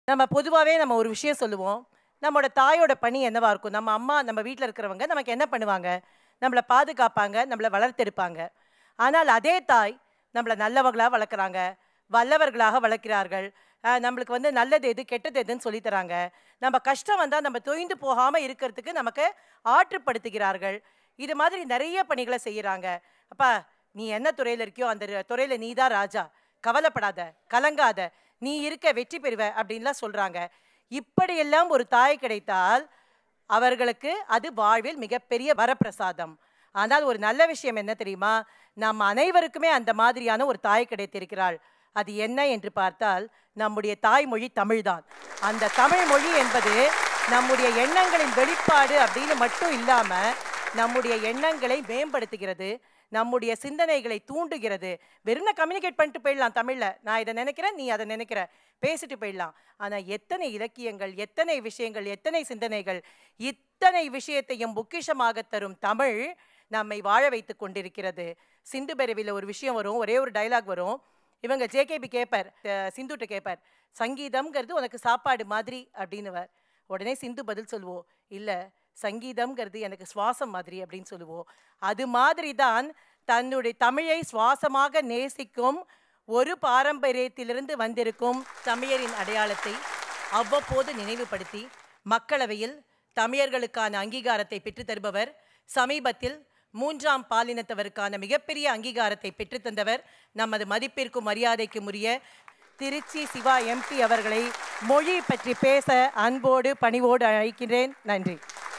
நம்ம பொதுவாகவே நம்ம ஒரு விஷயம் சொல்லுவோம் நம்மளோட தாயோட பணி என்னவா இருக்கும் நம்ம அம்மா நம்ம வீட்டில் இருக்கிறவங்க நமக்கு என்ன பண்ணுவாங்க நம்மளை பாதுகாப்பாங்க நம்மளை வளர்த்தெடுப்பாங்க ஆனால் அதே தாய் நம்மளை நல்லவங்களாக வளர்க்குறாங்க வல்லவர்களாக வளர்க்கிறார்கள் அஹ் நம்மளுக்கு வந்து நல்லது எது கெட்டது எதுன்னு சொல்லித் தராங்க நம்ம கஷ்டம் வந்தால் நம்ம தொய்ந்து போகாமல் இருக்கிறதுக்கு நமக்கு ஆற்றுப்படுத்துகிறார்கள் இது மாதிரி நிறைய பணிகளை செய்கிறாங்க அப்பா நீ என்ன துறையில் இருக்கியோ அந்த துறையில் நீ தான் ராஜா கவலைப்படாத கலங்காத நீ இருக்க வெற்றி பெறுவ அப்படின்லாம் சொல்கிறாங்க இப்படியெல்லாம் ஒரு தாய் கிடைத்தால் அவர்களுக்கு அது வாழ்வில் மிகப்பெரிய வரப்பிரசாதம் ஆனால் ஒரு நல்ல விஷயம் என்ன தெரியுமா நம் அனைவருக்குமே அந்த மாதிரியான ஒரு தாய் கிடைத்திருக்கிறாள் அது என்ன என்று பார்த்தால் நம்முடைய தாய்மொழி தமிழ்தான் அந்த தமிழ் மொழி என்பது நம்முடைய எண்ணங்களின் வெளிப்பாடு அப்படின்னு மட்டும் இல்லாம நம்முடைய எண்ணங்களை மேம்படுத்துகிறது நம்முடைய சிந்தனைகளை தூண்டுகிறது வெறும் கம்யூனிகேட் பண்ணிட்டு போயிடலாம் தமிழ்ல நான் இதை நினைக்கிறேன் நீ அதை நினைக்கிற பேசிட்டு போயிடலாம் ஆனா எத்தனை இலக்கியங்கள் எத்தனை விஷயங்கள் எத்தனை சிந்தனைகள் இத்தனை விஷயத்தையும் பொக்கிஷமாக தரும் தமிழ் நம்மை வாழ வைத்து கொண்டிருக்கிறது சிந்து பெருவில ஒரு விஷயம் வரும் ஒரே ஒரு டயலாக் வரும் இவங்க ஜேகேபி கேட்பார் அஹ் சிந்துட்ட கேட்பார் சங்கீதம்ங்கிறது உனக்கு சாப்பாடு மாதிரி அப்படின்னுவார் உடனே சிந்து பதில் சொல்லுவோம் இல்லை சங்கீதம்ங்கிறது எனக்கு சுவாசம் மாதிரி அப்படின்னு சொல்லுவோம் அது மாதிரி தான் தன்னுடைய தமிழை சுவாசமாக நேசிக்கும் ஒரு பாரம்பரியத்திலிருந்து வந்திருக்கும் தமிழரின் அடையாளத்தை அவ்வப்போது நினைவுபடுத்தி மக்களவையில் தமிழர்களுக்கான அங்கீகாரத்தை பெற்றுத் தருபவர் சமீபத்தில் மூன்றாம் பாலினத்தவருக்கான மிகப்பெரிய அங்கீகாரத்தை பெற்றுத்தந்தவர் நமது மதிப்பிற்கும் மரியாதைக்கும் உரிய திருச்சி சிவா எம்பி அவர்களை மொழி பற்றி பேச அன்போடு பணிவோடு அழைக்கின்றேன் நன்றி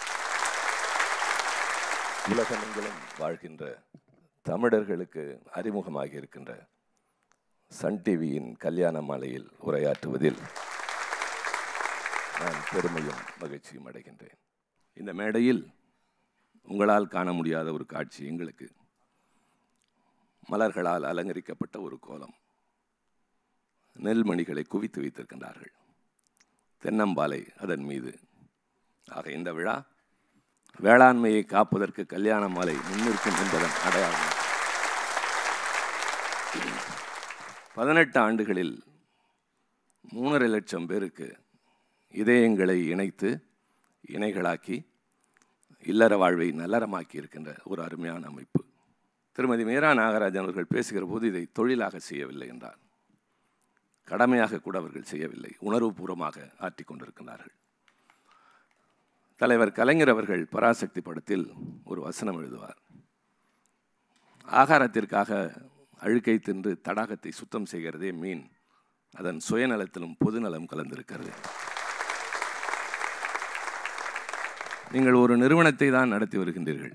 உலகமெங்கிலும் வாழ்கின்ற தமிழர்களுக்கு அறிமுகமாகி இருக்கின்ற சன் டிவியின் கல்யாண மாலையில் உரையாற்றுவதில் நான் பெருமையும் மகிழ்ச்சியும் அடைகின்றேன் இந்த மேடையில் உங்களால் காண முடியாத ஒரு காட்சி எங்களுக்கு மலர்களால் அலங்கரிக்கப்பட்ட ஒரு கோலம் நெல்மணிகளை குவித்து வைத்திருக்கின்றார்கள் தென்னம்பாலை அதன் மீது ஆக இந்த விழா வேளாண்மையை காப்பதற்கு கல்யாண மாலை முன்னிற்கும் என்பதன் அடையாளம் பதினெட்டு ஆண்டுகளில் மூணரை லட்சம் பேருக்கு இதயங்களை இணைத்து இணைகளாக்கி இல்லற வாழ்வை நல்லறமாக்கி இருக்கின்ற ஒரு அருமையான அமைப்பு திருமதி மீரா நாகராஜன் அவர்கள் பேசுகிற போது இதை தொழிலாக செய்யவில்லை என்றார் கடமையாக கூட அவர்கள் செய்யவில்லை உணர்வுபூர்வமாக ஆற்றிக் கொண்டிருக்கிறார்கள் தலைவர் கலைஞர் அவர்கள் பராசக்தி படத்தில் ஒரு வசனம் எழுதுவார் ஆகாரத்திற்காக அழுக்கை தின்று தடாகத்தை சுத்தம் செய்கிறதே மீன் அதன் சுயநலத்திலும் பொதுநலம் கலந்திருக்கிறது நீங்கள் ஒரு நிறுவனத்தை தான் நடத்தி வருகின்றீர்கள்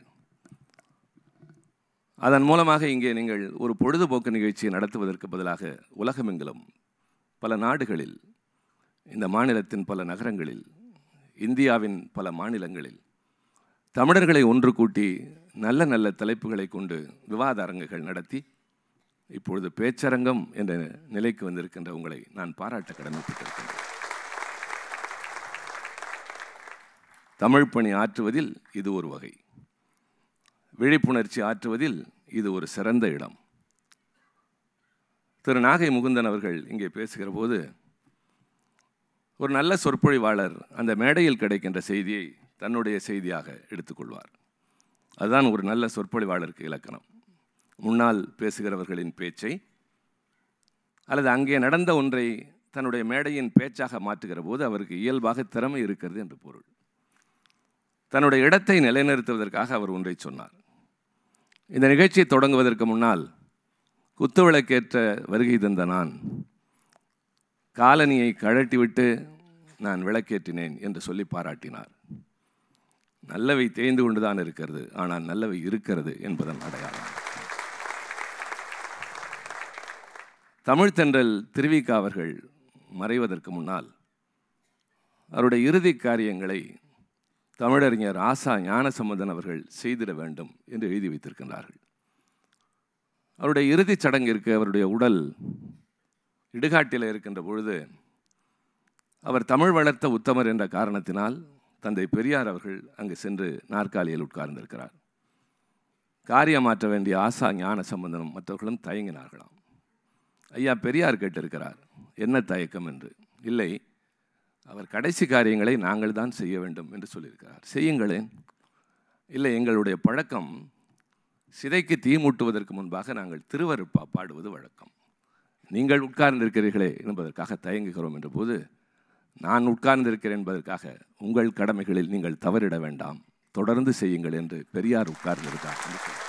அதன் மூலமாக இங்கே நீங்கள் ஒரு பொழுதுபோக்கு நிகழ்ச்சியை நடத்துவதற்கு பதிலாக உலகமெங்கிலும் பல நாடுகளில் இந்த மாநிலத்தின் பல நகரங்களில் இந்தியாவின் பல மாநிலங்களில் தமிழர்களை ஒன்று கூட்டி நல்ல நல்ல தலைப்புகளை கொண்டு விவாத அரங்குகள் நடத்தி இப்பொழுது பேச்சரங்கம் என்ற நிலைக்கு வந்திருக்கின்ற உங்களை நான் பாராட்ட கடமைப்பட்டிருக்கின்றேன் தமிழ் பணி ஆற்றுவதில் இது ஒரு வகை விழிப்புணர்ச்சி ஆற்றுவதில் இது ஒரு சிறந்த இடம் திரு நாகை முகுந்தன் அவர்கள் இங்கே பேசுகிற போது ஒரு நல்ல சொற்பொழிவாளர் அந்த மேடையில் கிடைக்கின்ற செய்தியை தன்னுடைய செய்தியாக எடுத்துக்கொள்வார் அதுதான் ஒரு நல்ல சொற்பொழிவாளருக்கு இலக்கணம் முன்னால் பேசுகிறவர்களின் பேச்சை அல்லது அங்கே நடந்த ஒன்றை தன்னுடைய மேடையின் பேச்சாக மாற்றுகிற போது அவருக்கு இயல்பாக திறமை இருக்கிறது என்று பொருள் தன்னுடைய இடத்தை நிலைநிறுத்துவதற்காக அவர் ஒன்றை சொன்னார் இந்த நிகழ்ச்சியை தொடங்குவதற்கு முன்னால் குத்துவிளக்கேற்ற வருகை தந்த நான் காலனியை கழட்டிவிட்டு நான் விளக்கேற்றினேன் என்று சொல்லி பாராட்டினார் நல்லவை தேய்ந்து கொண்டுதான் இருக்கிறது ஆனால் நல்லவை இருக்கிறது என்பதன் அடையாளம் தமிழ்த்தென்றல் திருவிக்கா அவர்கள் மறைவதற்கு முன்னால் அவருடைய இறுதி காரியங்களை தமிழறிஞர் ஆசா ஞானசம்பந்தன் அவர்கள் செய்திட வேண்டும் என்று எழுதி வைத்திருக்கின்றார்கள் அவருடைய இறுதிச் சடங்கிற்கு அவருடைய உடல் இடுகாட்டில் இருக்கின்ற பொழுது அவர் தமிழ் வளர்த்த உத்தமர் என்ற காரணத்தினால் தந்தை பெரியார் அவர்கள் அங்கு சென்று நாற்காலியில் உட்கார்ந்திருக்கிறார் காரியமாற்ற வேண்டிய ஆசா ஞான சம்பந்தனும் மற்றவர்களும் தயங்கினார்களாம் ஐயா பெரியார் கேட்டிருக்கிறார் என்ன தயக்கம் என்று இல்லை அவர் கடைசி காரியங்களை நாங்கள் தான் செய்ய வேண்டும் என்று சொல்லியிருக்கிறார் செய்யுங்களேன் இல்லை எங்களுடைய பழக்கம் சிதைக்கு தீ மூட்டுவதற்கு முன்பாக நாங்கள் திருவருப்பா பாடுவது வழக்கம் நீங்கள் உட்கார்ந்திருக்கிறீர்களே என்பதற்காக தயங்குகிறோம் என்ற போது நான் உட்கார்ந்திருக்கிறேன் என்பதற்காக உங்கள் கடமைகளில் நீங்கள் தவறிட வேண்டாம் தொடர்ந்து செய்யுங்கள் என்று பெரியார் உட்கார்ந்திருக்கார் என்று சொல்றார்.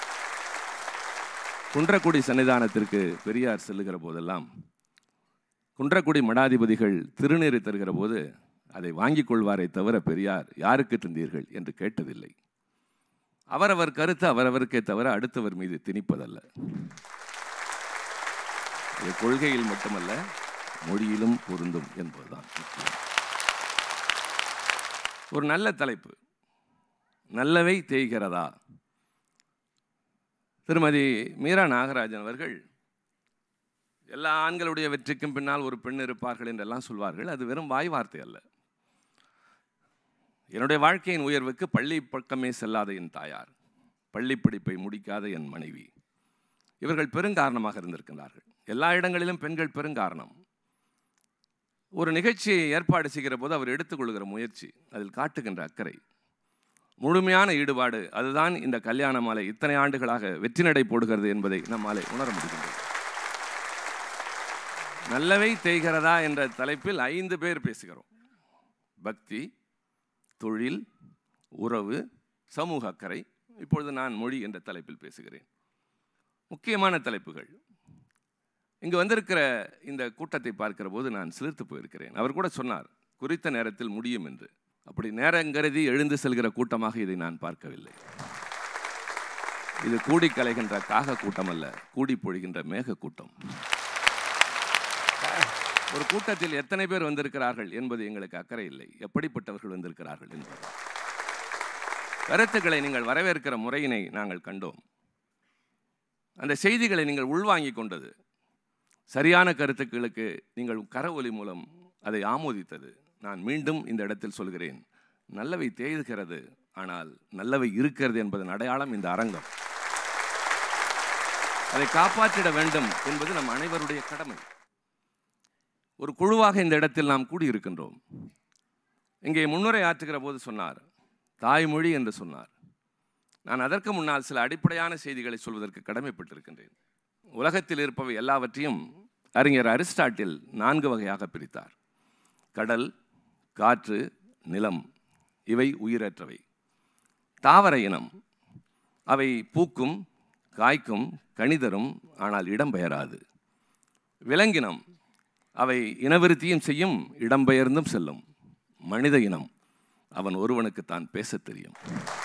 குன்றக்குடி சன்னிதானத்திற்கு பெரியார் செல்லுகிற போதெல்லாம் குன்றக்குடி மடாதிபதிகள் திருநீறு தருகிற போது அதை வாங்கிக் கொள்வாரை தவிர பெரியார் யாருக்கு தந்தீர்கள் என்று கேட்டதில்லை அவரவர் கருத்து அவரவருக்கே தவிர அடுத்தவர் மீது திணிப்பதல்ல இது கொள்கையில் மட்டுமல்ல மொழியிலும் பொருந்தும் என்பதுதான் முக்கியம் ஒரு நல்ல தலைப்பு நல்லவை தேய்கிறதா திருமதி மீரா நாகராஜன் அவர்கள் எல்லா ஆண்களுடைய வெற்றிக்கும் பின்னால் ஒரு பெண் இருப்பார்கள் என்றெல்லாம் சொல்வார்கள் அது வெறும் வாய் வார்த்தை அல்ல என்னுடைய வாழ்க்கையின் உயர்வுக்கு பள்ளி பக்கமே செல்லாத என் தாயார் பள்ளி படிப்பை முடிக்காத என் மனைவி இவர்கள் பெருங்காரணமாக இருந்திருக்கிறார்கள் எல்லா இடங்களிலும் பெண்கள் பெருங்காரணம் ஒரு நிகழ்ச்சியை ஏற்பாடு செய்கிற போது அவர் எடுத்துக்கொள்கிற முயற்சி அதில் காட்டுகின்ற அக்கறை முழுமையான ஈடுபாடு அதுதான் இந்த கல்யாண மாலை இத்தனை ஆண்டுகளாக வெற்றி நடை போடுகிறது என்பதை நம்மாலே உணர முடிகின்றது நல்லவை தேய்கிறதா என்ற தலைப்பில் ஐந்து பேர் பேசுகிறோம் பக்தி தொழில் உறவு சமூக அக்கறை இப்பொழுது நான் மொழி என்ற தலைப்பில் பேசுகிறேன் முக்கியமான தலைப்புகள் இங்கு வந்திருக்கிற இந்த கூட்டத்தை பார்க்கிற போது நான் சிலிர்த்து போயிருக்கிறேன் அவர் கூட சொன்னார் குறித்த நேரத்தில் முடியும் என்று அப்படி நேரங்கருதி எழுந்து செல்கிற கூட்டமாக இதை நான் பார்க்கவில்லை இது கூடி கலைகின்ற காக கூட்டம் அல்ல கூடி பொழிகின்ற மேக கூட்டம் ஒரு கூட்டத்தில் எத்தனை பேர் வந்திருக்கிறார்கள் என்பது எங்களுக்கு அக்கறை இல்லை எப்படிப்பட்டவர்கள் வந்திருக்கிறார்கள் என்பது கருத்துக்களை நீங்கள் வரவேற்கிற முறையினை நாங்கள் கண்டோம் அந்த செய்திகளை நீங்கள் உள்வாங்கிக் கொண்டது சரியான கருத்துக்களுக்கு நீங்கள் கரவொலி மூலம் அதை ஆமோதித்தது நான் மீண்டும் இந்த இடத்தில் சொல்கிறேன் நல்லவை தேய்கிறது ஆனால் நல்லவை இருக்கிறது என்பதன் அடையாளம் இந்த அரங்கம் அதை காப்பாற்றிட வேண்டும் என்பது நம் அனைவருடைய கடமை ஒரு குழுவாக இந்த இடத்தில் நாம் கூடியிருக்கின்றோம் இங்கே முன்னுரை ஆற்றுகிற போது சொன்னார் தாய்மொழி என்று சொன்னார் நான் அதற்கு முன்னால் சில அடிப்படையான செய்திகளை சொல்வதற்கு கடமைப்பட்டிருக்கின்றேன் உலகத்தில் இருப்பவை எல்லாவற்றையும் அறிஞர் அரிஸ்டாட்டில் நான்கு வகையாக பிரித்தார் கடல் காற்று நிலம் இவை உயிரற்றவை தாவர இனம் அவை பூக்கும் காய்க்கும் கணிதரும் ஆனால் இடம்பெயராது விலங்கினம் அவை இனவிருத்தியும் செய்யும் இடம்பெயர்ந்தும் செல்லும் மனித இனம் அவன் ஒருவனுக்குத்தான் பேசத் தெரியும்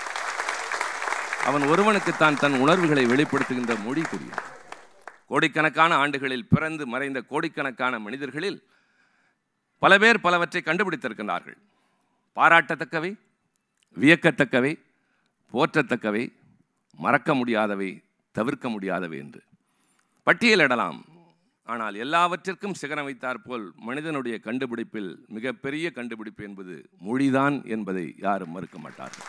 அவன் ஒருவனுக்குத்தான் தன் உணர்வுகளை வெளிப்படுத்துகின்ற மொழி தெரியும் கோடிக்கணக்கான ஆண்டுகளில் பிறந்து மறைந்த கோடிக்கணக்கான மனிதர்களில் பல பேர் பலவற்றை கண்டுபிடித்திருக்கின்றார்கள் பாராட்டத்தக்கவை வியக்கத்தக்கவை போற்றத்தக்கவை மறக்க முடியாதவை தவிர்க்க முடியாதவை என்று பட்டியலிடலாம் ஆனால் எல்லாவற்றிற்கும் சிகரம் வைத்தார் போல் மனிதனுடைய கண்டுபிடிப்பில் மிகப்பெரிய கண்டுபிடிப்பு என்பது மொழிதான் என்பதை யாரும் மறுக்க மாட்டார்கள்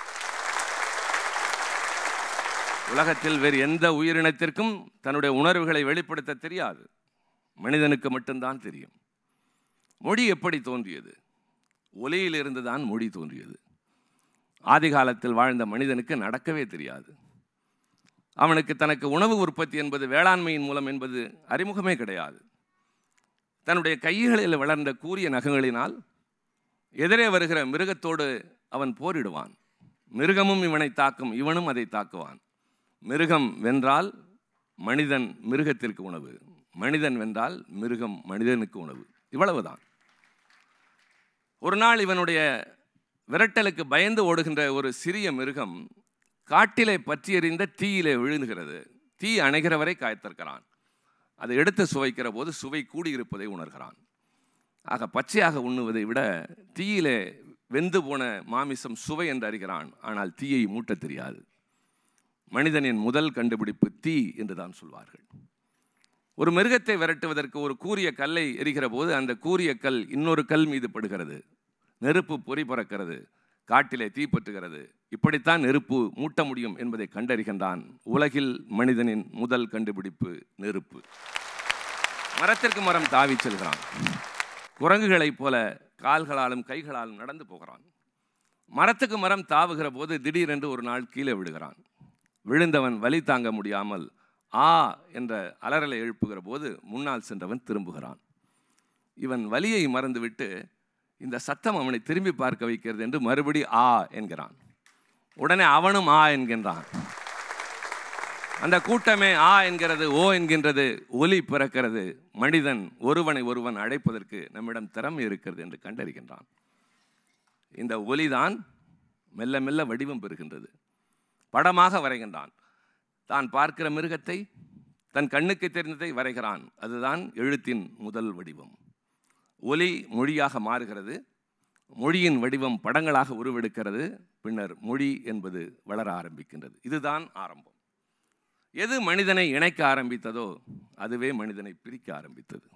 உலகத்தில் வேறு எந்த உயிரினத்திற்கும் தன்னுடைய உணர்வுகளை வெளிப்படுத்த தெரியாது மனிதனுக்கு மட்டும்தான் தெரியும் மொழி எப்படி தோன்றியது ஒலியிலிருந்து தான் மொழி தோன்றியது ஆதி காலத்தில் வாழ்ந்த மனிதனுக்கு நடக்கவே தெரியாது அவனுக்கு தனக்கு உணவு உற்பத்தி என்பது வேளாண்மையின் மூலம் என்பது அறிமுகமே கிடையாது தன்னுடைய கைகளில் வளர்ந்த கூரிய நகங்களினால் எதிரே வருகிற மிருகத்தோடு அவன் போரிடுவான் மிருகமும் இவனை தாக்கும் இவனும் அதை தாக்குவான் மிருகம் வென்றால் மனிதன் மிருகத்திற்கு உணவு மனிதன் வென்றால் மிருகம் மனிதனுக்கு உணவு இவ்வளவுதான் ஒரு நாள் இவனுடைய விரட்டலுக்கு பயந்து ஓடுகின்ற ஒரு சிறிய மிருகம் காட்டிலே பற்றி எறிந்த தீயிலே விழுந்துகிறது தீ அணைகிற வரை காய்த்திருக்கிறான் அதை எடுத்து சுவைக்கிற போது சுவை கூடியிருப்பதை உணர்கிறான் ஆக பச்சையாக உண்ணுவதை விட தீயிலே வெந்து போன மாமிசம் சுவை என்று அறிகிறான் ஆனால் தீயை மூட்ட தெரியாது மனிதனின் முதல் கண்டுபிடிப்பு தீ என்று தான் சொல்வார்கள் ஒரு மிருகத்தை விரட்டுவதற்கு ஒரு கூரிய கல்லை எரிகிற போது அந்த கூரிய கல் இன்னொரு கல் மீது படுகிறது நெருப்பு பொறி பறக்கிறது காட்டிலே தீப்பற்றுகிறது இப்படித்தான் நெருப்பு மூட்ட முடியும் என்பதை கண்டறிகின்றான் உலகில் மனிதனின் முதல் கண்டுபிடிப்பு நெருப்பு மரத்திற்கு மரம் தாவி செல்கிறான் குரங்குகளைப் போல கால்களாலும் கைகளாலும் நடந்து போகிறான் மரத்துக்கு மரம் தாவுகிற போது திடீரென்று ஒரு நாள் கீழே விடுகிறான் விழுந்தவன் வலி தாங்க முடியாமல் ஆ என்ற அலறலை எழுப்புகிற போது முன்னால் சென்றவன் திரும்புகிறான் இவன் வலியை மறந்துவிட்டு இந்த சத்தம் அவனை திரும்பி பார்க்க வைக்கிறது என்று மறுபடி ஆ என்கிறான் உடனே அவனும் ஆ என்கின்றான் அந்த கூட்டமே ஆ என்கிறது ஓ என்கின்றது ஒலி பிறக்கிறது மனிதன் ஒருவனை ஒருவன் அழைப்பதற்கு நம்மிடம் திறமை இருக்கிறது என்று கண்டறிகின்றான் இந்த ஒலிதான் மெல்ல மெல்ல வடிவம் பெறுகின்றது படமாக வரைகின்றான் தான் பார்க்கிற மிருகத்தை தன் கண்ணுக்கு தெரிந்ததை வரைகிறான் அதுதான் எழுத்தின் முதல் வடிவம் ஒலி மொழியாக மாறுகிறது மொழியின் வடிவம் படங்களாக உருவெடுக்கிறது பின்னர் மொழி என்பது வளர ஆரம்பிக்கின்றது இதுதான் ஆரம்பம் எது மனிதனை இணைக்க ஆரம்பித்ததோ அதுவே மனிதனை பிரிக்க ஆரம்பித்தது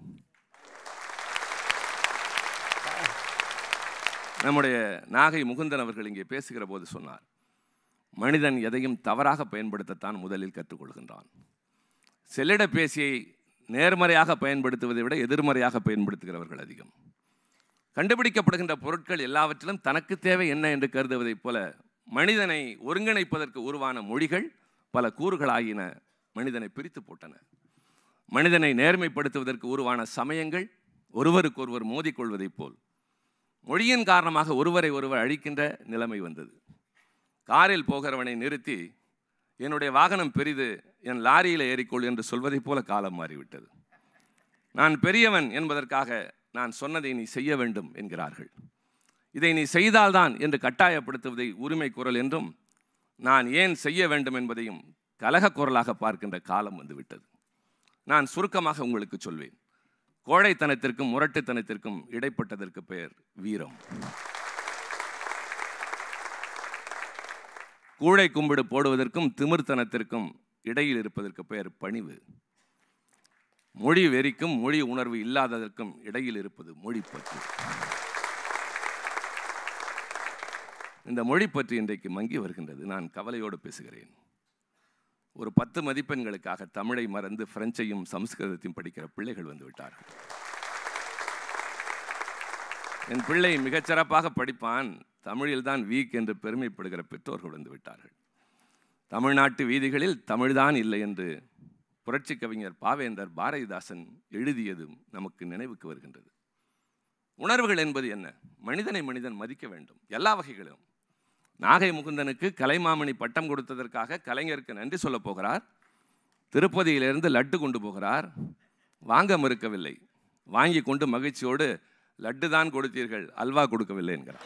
நம்முடைய நாகை முகுந்தன் அவர்கள் இங்கே பேசுகிற போது சொன்னார் மனிதன் எதையும் தவறாக பயன்படுத்தத்தான் முதலில் கற்றுக்கொள்கின்றான் செல்லிட பேசியை நேர்மறையாக பயன்படுத்துவதை விட எதிர்மறையாக பயன்படுத்துகிறவர்கள் அதிகம் கண்டுபிடிக்கப்படுகின்ற பொருட்கள் எல்லாவற்றிலும் தனக்கு தேவை என்ன என்று கருதுவதைப் போல மனிதனை ஒருங்கிணைப்பதற்கு உருவான மொழிகள் பல கூறுகளாகின மனிதனை பிரித்து போட்டன மனிதனை நேர்மைப்படுத்துவதற்கு உருவான சமயங்கள் ஒருவருக்கொருவர் மோதிக்கொள்வதைப் போல் மொழியின் காரணமாக ஒருவரை ஒருவர் அழிக்கின்ற நிலைமை வந்தது காரில் போகிறவனை நிறுத்தி என்னுடைய வாகனம் பெரிது என் லாரியில் ஏறிக்கொள் என்று சொல்வதைப் போல காலம் மாறிவிட்டது நான் பெரியவன் என்பதற்காக நான் சொன்னதை நீ செய்ய வேண்டும் என்கிறார்கள் இதை நீ செய்தால்தான் என்று கட்டாயப்படுத்துவதை உரிமை குரல் என்றும் நான் ஏன் செய்ய வேண்டும் என்பதையும் கலக குரலாக பார்க்கின்ற காலம் வந்துவிட்டது நான் சுருக்கமாக உங்களுக்கு சொல்வேன் கோழைத்தனத்திற்கும் முரட்டுத்தனத்திற்கும் இடைப்பட்டதற்கு பெயர் வீரம் கூழை கும்பிடு போடுவதற்கும் திமிர்த்தனத்திற்கும் இடையில் இருப்பதற்கு பெயர் பணிவு மொழி வெறிக்கும் மொழி உணர்வு இல்லாததற்கும் இடையில் இருப்பது மொழி பற்று இந்த மொழி பற்றி இன்றைக்கு மங்கி வருகின்றது நான் கவலையோடு பேசுகிறேன் ஒரு பத்து மதிப்பெண்களுக்காக தமிழை மறந்து பிரெஞ்சையும் சமஸ்கிருதத்தையும் படிக்கிற பிள்ளைகள் வந்து விட்டார்கள் என் பிள்ளை மிகச்சிறப்பாக படிப்பான் தமிழில் தான் வீக் என்று பெருமைப்படுகிற பெற்றோர்கள் வந்து விட்டார்கள் தமிழ்நாட்டு வீதிகளில் தமிழ்தான் இல்லை என்று புரட்சி கவிஞர் பாவேந்தர் பாரதிதாசன் எழுதியதும் நமக்கு நினைவுக்கு வருகின்றது உணர்வுகள் என்பது என்ன மனிதனை மனிதன் மதிக்க வேண்டும் எல்லா வகைகளிலும் நாகை முகுந்தனுக்கு கலைமாமணி பட்டம் கொடுத்ததற்காக கலைஞருக்கு நன்றி சொல்லப் போகிறார் திருப்பதியிலிருந்து லட்டு கொண்டு போகிறார் வாங்க மறுக்கவில்லை வாங்கி கொண்டு மகிழ்ச்சியோடு லட்டு தான் கொடுத்தீர்கள் அல்வா கொடுக்கவில்லை என்கிறார்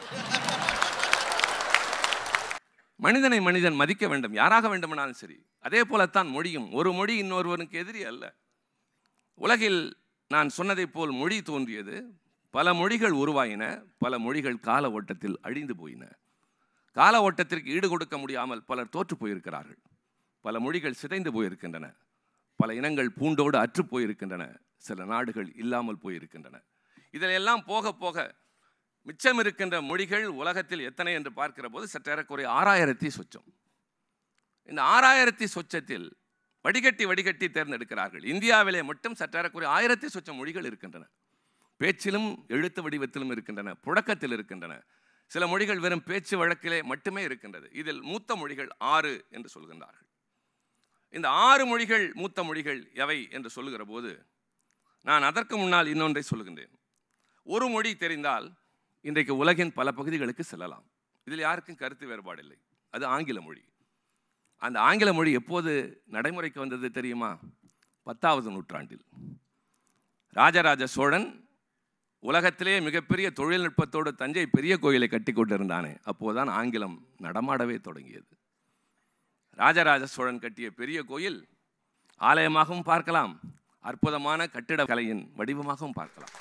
மனிதனை மனிதன் மதிக்க வேண்டும் யாராக வேண்டுமானாலும் சரி அதே போலத்தான் மொழியும் ஒரு மொழி இன்னொருவனுக்கு எதிரி அல்ல உலகில் நான் சொன்னதைப் போல் மொழி தோன்றியது பல மொழிகள் உருவாயின பல மொழிகள் கால ஓட்டத்தில் அழிந்து போயின கால ஓட்டத்திற்கு ஈடு கொடுக்க முடியாமல் பலர் தோற்று போயிருக்கிறார்கள் பல மொழிகள் சிதைந்து போயிருக்கின்றன பல இனங்கள் பூண்டோடு அற்று போயிருக்கின்றன சில நாடுகள் இல்லாமல் போயிருக்கின்றன இதில் எல்லாம் போக போக மிச்சம் இருக்கின்ற மொழிகள் உலகத்தில் எத்தனை என்று பார்க்கிற போது சற்றேறக்குறைய ஆறாயிரத்தி சொச்சம் இந்த ஆறாயிரத்தி சொச்சத்தில் வடிகட்டி வடிகட்டி தேர்ந்தெடுக்கிறார்கள் இந்தியாவிலே மட்டும் சற்றேறக்குறைய ஆயிரத்தி சொச்சம் மொழிகள் இருக்கின்றன பேச்சிலும் எழுத்து வடிவத்திலும் இருக்கின்றன புழக்கத்தில் இருக்கின்றன சில மொழிகள் வெறும் பேச்சு வழக்கிலே மட்டுமே இருக்கின்றது இதில் மூத்த மொழிகள் ஆறு என்று சொல்கின்றார்கள் இந்த ஆறு மொழிகள் மூத்த மொழிகள் எவை என்று சொல்லுகிற போது நான் அதற்கு முன்னால் இன்னொன்றை சொல்லுகின்றேன் ஒரு மொழி தெரிந்தால் இன்றைக்கு உலகின் பல பகுதிகளுக்கு செல்லலாம் இதில் யாருக்கும் கருத்து வேறுபாடு இல்லை அது ஆங்கில மொழி அந்த ஆங்கில மொழி எப்போது நடைமுறைக்கு வந்தது தெரியுமா பத்தாவது நூற்றாண்டில் ராஜராஜ சோழன் உலகத்திலே மிகப்பெரிய தொழில்நுட்பத்தோடு தஞ்சை பெரிய கோயிலை கட்டி கொண்டிருந்தானே அப்போதுதான் ஆங்கிலம் நடமாடவே தொடங்கியது ராஜராஜ சோழன் கட்டிய பெரிய கோயில் ஆலயமாகவும் பார்க்கலாம் அற்புதமான கட்டிடக்கலையின் வடிவமாகவும் பார்க்கலாம்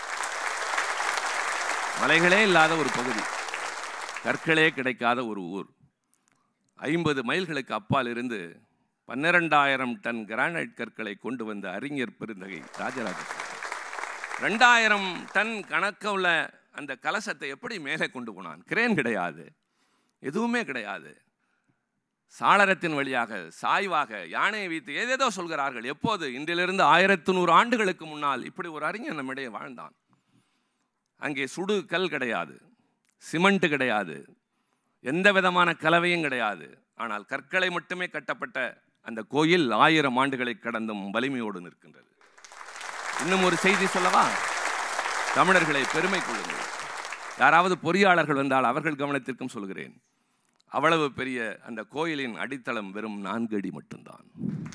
மலைகளே இல்லாத ஒரு பகுதி கற்களே கிடைக்காத ஒரு ஊர் ஐம்பது மைல்களுக்கு அப்பால் இருந்து பன்னிரெண்டாயிரம் டன் கிரானைட் கற்களை கொண்டு வந்த அறிஞர் பெருந்தகை ராஜராஜ சோழன் ரெண்டாயிரம் டன் கணக்க உள்ள அந்த கலசத்தை எப்படி மேலே கொண்டு போனான் கிரேன் கிடையாது எதுவுமே கிடையாது சாளரத்தின் வழியாக சாய்வாக யானையை வைத்து ஏதேதோ சொல்கிறார்கள் எப்போது இன்றிலிருந்து ஆயிரத்து நூறு ஆண்டுகளுக்கு முன்னால் இப்படி ஒரு அறிஞன் நம்மிடையே வாழ்ந்தான் அங்கே சுடு கல் கிடையாது சிமெண்ட் கிடையாது எந்த விதமான கலவையும் கிடையாது ஆனால் கற்களை மட்டுமே கட்டப்பட்ட அந்த கோயில் ஆயிரம் ஆண்டுகளை கடந்தும் வலிமையோடு நிற்கின்றது இன்னும் ஒரு செய்தி சொல்லவா தமிழர்களை பெருமை கொள்ளுங்கள் யாராவது பொறியாளர்கள் வந்தால் அவர்கள் கவனத்திற்கும் சொல்கிறேன் அவ்வளவு பெரிய அந்த கோயிலின் அடித்தளம் வெறும் நான்கு அடி மட்டும்தான்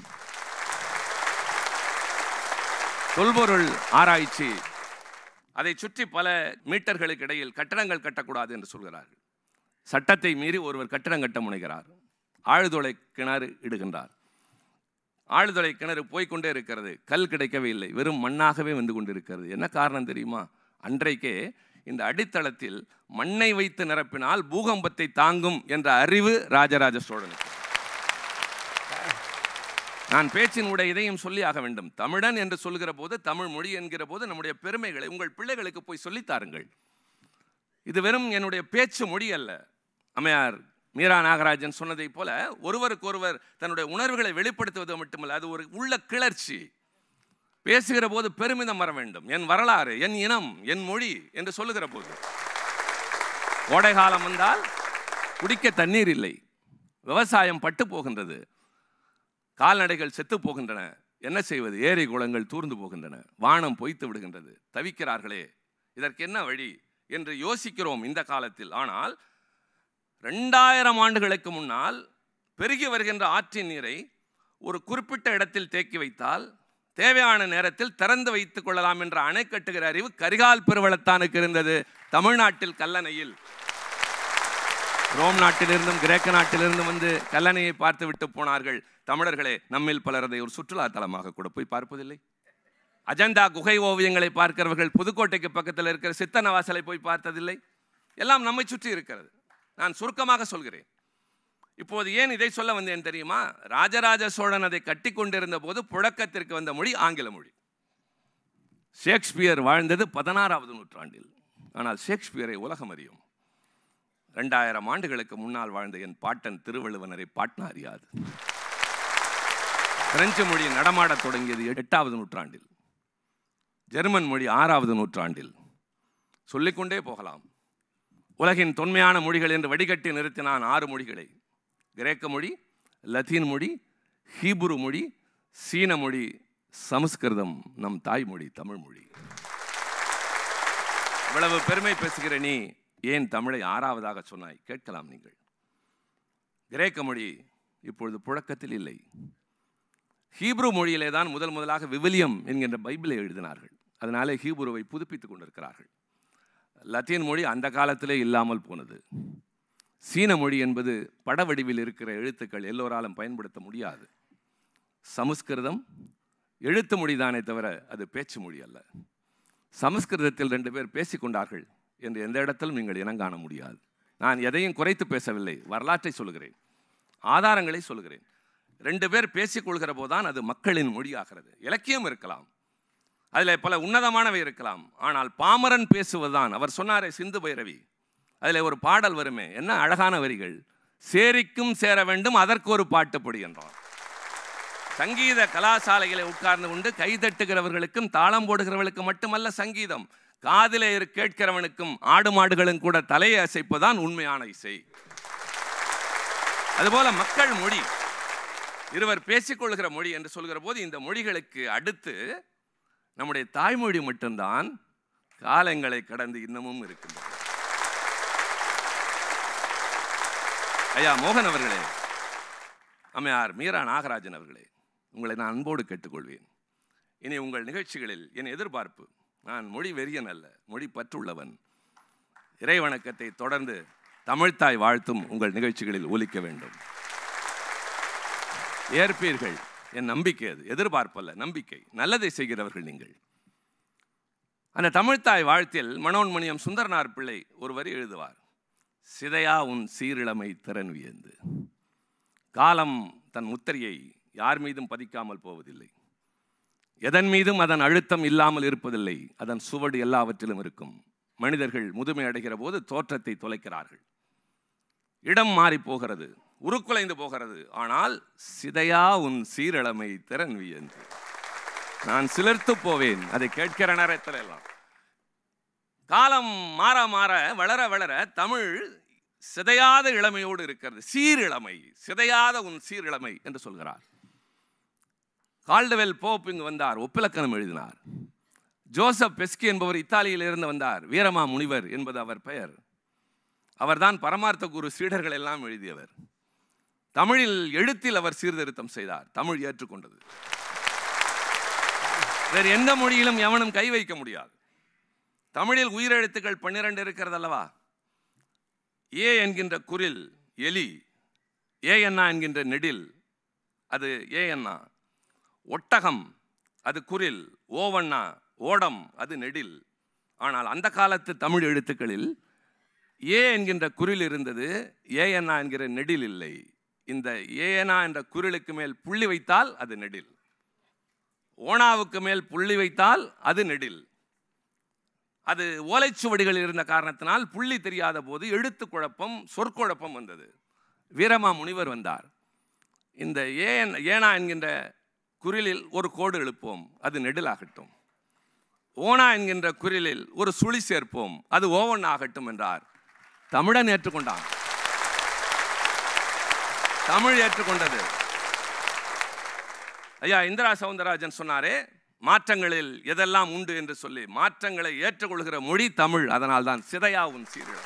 தொல்பொருள் ஆராய்ச்சி அதை சுற்றி பல மீட்டர்களுக்கு இடையில் கட்டடங்கள் கட்டக்கூடாது என்று சொல்கிறார்கள் சட்டத்தை மீறி ஒருவர் கட்டடம் கட்ட முனைகிறார் ஆழ்துளை கிணறு இடுகின்றார் ஆழ்துளை கிணறு போய்க்கொண்டே இருக்கிறது கல் கிடைக்கவே இல்லை வெறும் மண்ணாகவே வந்து கொண்டிருக்கிறது என்ன காரணம் தெரியுமா அன்றைக்கே இந்த அடித்தளத்தில் மண்ணை வைத்து நிரப்பினால் பூகம்பத்தை தாங்கும் என்ற அறிவு ராஜராஜ சோழனுக்கு நான் பேச்சின் உடைய இதையும் சொல்லி ஆக வேண்டும் தமிழன் என்று சொல்கிற போது தமிழ் மொழி என்கிற போது நம்முடைய பெருமைகளை உங்கள் பிள்ளைகளுக்கு போய் சொல்லித் தாருங்கள் இது வெறும் என்னுடைய பேச்சு மொழி அல்ல அம்மையார் மீரா நாகராஜன் சொன்னதைப் போல ஒருவருக்கொருவர் தன்னுடைய உணர்வுகளை வெளிப்படுத்துவது மட்டுமல்ல அது ஒரு உள்ள கிளர்ச்சி பேசுகிற போது பெருமிதம் வர வேண்டும் என் வரலாறு என் இனம் என் மொழி என்று சொல்லுகிற போது கோடை காலம் வந்தால் குடிக்க தண்ணீர் இல்லை விவசாயம் பட்டு போகின்றது கால்நடைகள் செத்து போகின்றன என்ன செய்வது ஏரி குளங்கள் தூர்ந்து போகின்றன வானம் பொய்த்து விடுகின்றது தவிக்கிறார்களே இதற்கு என்ன வழி என்று யோசிக்கிறோம் இந்த காலத்தில் ஆனால் ரெண்டாயிரம் ஆண்டுகளுக்கு முன்னால் பெருகி வருகின்ற ஆற்றின் நீரை ஒரு குறிப்பிட்ட இடத்தில் தேக்கி வைத்தால் தேவையான நேரத்தில் திறந்து வைத்துக் கொள்ளலாம் என்ற அணை கட்டுகிற அறிவு கரிகால் பெருவளத்தானுக்கு இருந்தது தமிழ்நாட்டில் கல்லணையில் ரோம் நாட்டிலிருந்தும் கிரேக்க நாட்டிலிருந்தும் வந்து கல்லணையை பார்த்து விட்டு போனார்கள் தமிழர்களே நம்மில் பலர் அதை ஒரு சுற்றுலா தலமாக கூட போய் பார்ப்பதில்லை அஜந்தா குகை ஓவியங்களை பார்க்கிறவர்கள் புதுக்கோட்டைக்கு பக்கத்தில் இருக்கிற சித்தன வாசலை போய் பார்த்ததில்லை எல்லாம் நம்மை சுற்றி இருக்கிறது நான் சுருக்கமாக சொல்கிறேன் இப்போது ஏன் இதை சொல்ல வந்தேன் தெரியுமா ராஜராஜ சோழன் அதை கட்டி கொண்டிருந்த போது புழக்கத்திற்கு வந்த மொழி ஆங்கில மொழி ஷேக்ஸ்பியர் வாழ்ந்தது பதினாறாவது நூற்றாண்டில் ஆனால் ஷேக்ஸ்பியரை உலகம் அறியும் ரெண்டாயிரம் ஆண்டுகளுக்கு முன்னால் வாழ்ந்த என் பாட்டன் திருவள்ளுவனரை பாட்னா அறியாது பிரெஞ்சு மொழி நடமாடத் தொடங்கியது எட்டாவது நூற்றாண்டில் ஜெர்மன் மொழி ஆறாவது நூற்றாண்டில் சொல்லிக்கொண்டே போகலாம் உலகின் தொன்மையான மொழிகள் என்று வடிகட்டி நிறுத்தினான் ஆறு மொழிகளை கிரேக்க மொழி லத்தீன் மொழி ஹீப்ரு மொழி சீன மொழி சமஸ்கிருதம் நம் தாய்மொழி தமிழ் மொழி இவ்வளவு பெருமை பேசுகிற நீ ஏன் தமிழை ஆறாவதாக சொன்னாய் கேட்கலாம் நீங்கள் கிரேக்க மொழி இப்பொழுது புழக்கத்தில் இல்லை ஹீப்ரு மொழியிலே தான் முதல் முதலாக விவிலியம் என்கின்ற பைபிளை எழுதினார்கள் அதனாலே ஹீப்ருவை புதுப்பித்துக் கொண்டிருக்கிறார்கள் லத்தீன் மொழி அந்த காலத்திலே இல்லாமல் போனது சீன மொழி என்பது பட வடிவில் இருக்கிற எழுத்துக்கள் எல்லோராலும் பயன்படுத்த முடியாது சமஸ்கிருதம் எழுத்து மொழிதானே தவிர அது பேச்சு மொழி அல்ல சமஸ்கிருதத்தில் ரெண்டு பேர் பேசிக்கொண்டார்கள் என்று எந்த இடத்திலும் நீங்கள் இனங்காண முடியாது நான் எதையும் குறைத்து பேசவில்லை வரலாற்றை சொல்கிறேன் ஆதாரங்களை சொல்கிறேன் ரெண்டு பேர் பேசிக்கொள்கிற போதுதான் அது மக்களின் மொழியாகிறது இலக்கியம் இருக்கலாம் அதில் பல உன்னதமானவை இருக்கலாம் ஆனால் பாமரன் பேசுவதுதான் அவர் சொன்னாரே சிந்து பைரவி அதில் ஒரு பாடல் வருமே என்ன அழகான வரிகள் சேரிக்கும் சேர வேண்டும் அதற்கு ஒரு பாட்டுப்படி என்றான் சங்கீத கலாசாலைகளை உட்கார்ந்து கொண்டு கைதட்டுகிறவர்களுக்கும் தாளம் போடுகிறவர்களுக்கு மட்டுமல்ல சங்கீதம் காதிலே இரு கேட்கிறவனுக்கும் ஆடு மாடுகளும் கூட தலையை அசைப்பதுதான் உண்மையான இசை அதுபோல மக்கள் மொழி இருவர் பேசிக்கொள்கிற மொழி என்று சொல்கிற போது இந்த மொழிகளுக்கு அடுத்து நம்முடைய தாய்மொழி மட்டும்தான் காலங்களை கடந்து இன்னமும் இருக்கின்றது ஐயா மோகன் அவர்களே அம்மையார் மீரா நாகராஜன் அவர்களே உங்களை நான் அன்போடு கேட்டுக்கொள்வேன் இனி உங்கள் நிகழ்ச்சிகளில் என் எதிர்பார்ப்பு நான் மொழி வெறியன் அல்ல மொழி பற்றுள்ளவன் இறைவணக்கத்தை தொடர்ந்து தமிழ்த்தாய் வாழ்த்தும் உங்கள் நிகழ்ச்சிகளில் ஒலிக்க வேண்டும் ஏற்பீர்கள் என் நம்பிக்கை அது எதிர்பார்ப்பல்ல நம்பிக்கை நல்லதை செய்கிறவர்கள் நீங்கள் அந்த தமிழ்த்தாய் வாழ்த்தில் மனோன்மணியம் சுந்தரனார் பிள்ளை ஒரு வரி எழுதுவார் சிதையா உன் சீரிழமை திறன் வியந்து காலம் தன் முத்திரையை யார் மீதும் பதிக்காமல் போவதில்லை எதன் மீதும் அதன் அழுத்தம் இல்லாமல் இருப்பதில்லை அதன் சுவடு எல்லாவற்றிலும் இருக்கும் மனிதர்கள் முதுமை அடைகிற போது தோற்றத்தை தொலைக்கிறார்கள் இடம் மாறி போகிறது உருக்குலைந்து போகிறது ஆனால் சிதையா உன் சீரழமை திறன் வியந்து நான் சிலிர்த்து போவேன் அதை கேட்கிற நேரத்தில் எல்லாம் காலம் மாற மாற வளர வளர தமிழ் சிதையாத இளமையோடு இருக்கிறது சீரிழமை சிதையாத உன் சீரிழமை என்று சொல்கிறார் கால்டவெல் போப் இங்கு வந்தார் ஒப்பிலக்கணம் எழுதினார் ஜோசப் பெஸ்கி என்பவர் இத்தாலியில் இருந்து வந்தார் வீரமா முனிவர் என்பது அவர் பெயர் அவர்தான் பரமார்த்த குரு சீடர்கள் எல்லாம் எழுதியவர் தமிழில் எழுத்தில் அவர் சீர்திருத்தம் செய்தார் தமிழ் ஏற்றுக்கொண்டது வேறு எந்த மொழியிலும் எவனும் கை வைக்க முடியாது தமிழில் உயிரெழுத்துக்கள் பன்னிரண்டு இருக்கிறது அல்லவா ஏ என்கின்ற குரில் எலி ஏ என்னா என்கின்ற நெடில் அது ஏ என்னா ஒட்டகம் அது குரில் ஓவண்ணா ஓடம் அது நெடில் ஆனால் அந்த காலத்து தமிழ் எழுத்துக்களில் ஏ என்கின்ற குரில் இருந்தது ஏஎன்னா என்கிற நெடில் இல்லை இந்த ஏஎனா என்ற குரிலுக்கு மேல் புள்ளி வைத்தால் அது நெடில் ஓனாவுக்கு மேல் புள்ளி வைத்தால் அது நெடில் அது ஓலைச்சுவடிகள் இருந்த காரணத்தினால் புள்ளி தெரியாத போது எழுத்து குழப்பம் சொற்குழப்பம் வந்தது வீரமா முனிவர் வந்தார் இந்த ஏன் ஏனா என்கின்ற குரிலில் ஒரு கோடு எழுப்போம் அது நெடிலாகட்டும் ஓனா என்கின்ற குரிலில் ஒரு சுழி சேர்ப்போம் அது ஓவன் ஆகட்டும் என்றார் தமிழன் ஏற்றுக்கொண்டான் தமிழ் ஏற்றுக்கொண்டது ஐயா இந்திரா சவுந்தரராஜன் சொன்னாரே மாற்றங்களில் எதெல்லாம் உண்டு என்று சொல்லி மாற்றங்களை ஏற்றுக்கொள்கிற மொழி தமிழ் அதனால் தான் சிதையா உன் சீரிழம்